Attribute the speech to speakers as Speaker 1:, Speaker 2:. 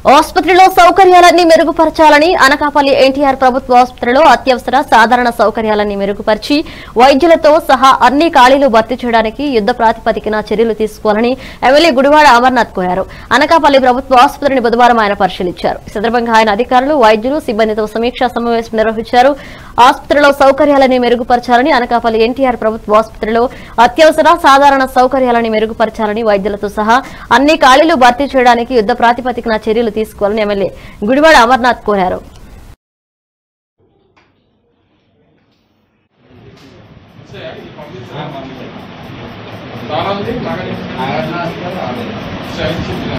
Speaker 1: ఆసుపత్రిలో సౌకర్యాలన్నీ మెరుగుపరచాలని అనకాపల్లి ఎన్టీఆర్ ప్రభుత్వ ఆసుపత్రిలో అత్యవసర సాధారణ సౌకర్యాలన్నీ మెరుగుపరిచి వైద్యులతో సహా అన్ని ఖాళీలు భర్తీ చేయడానికి యుద్ధ ప్రాతిపదికన చర్యలు తీసుకోవాలని ఎమ్మెల్యే గుడివాడ అమర్నాథ్ కోరారు అనకాపల్లి ప్రభుత్వ ఆసుపత్రిని బుధవారం ఆయన పరిశీలించారు ఈ సందర్భంగా ఆయన అధికారులు వైద్యులు సిబ్బందితో సమీక్షా సమావేశం నిర్వహించారు ఆసుపత్రిలో సౌకర్యాలని మెరుగుపరచాలని అనకాపల్లి ఎన్టీఆర్ ప్రభుత్వ ఆసుపత్రిలో అత్యవసర సాధారణ సౌకర్యాలని మెరుగుపరచాలని వైద్యులతో సహా అన్ని ఖాళీలు భర్తీ చేయడానికి యుద్ధ ప్రాతిపదికన చర్యలు తీసుకోవాలని ఎమ్మెల్యే గుడివాడ అమర్నాథ్ కోరారు
Speaker 2: చాలా ఉంది నాగరిక
Speaker 3: నాగార్జున హాస్పిటల్ రాలేదు.
Speaker 2: చర్చించిన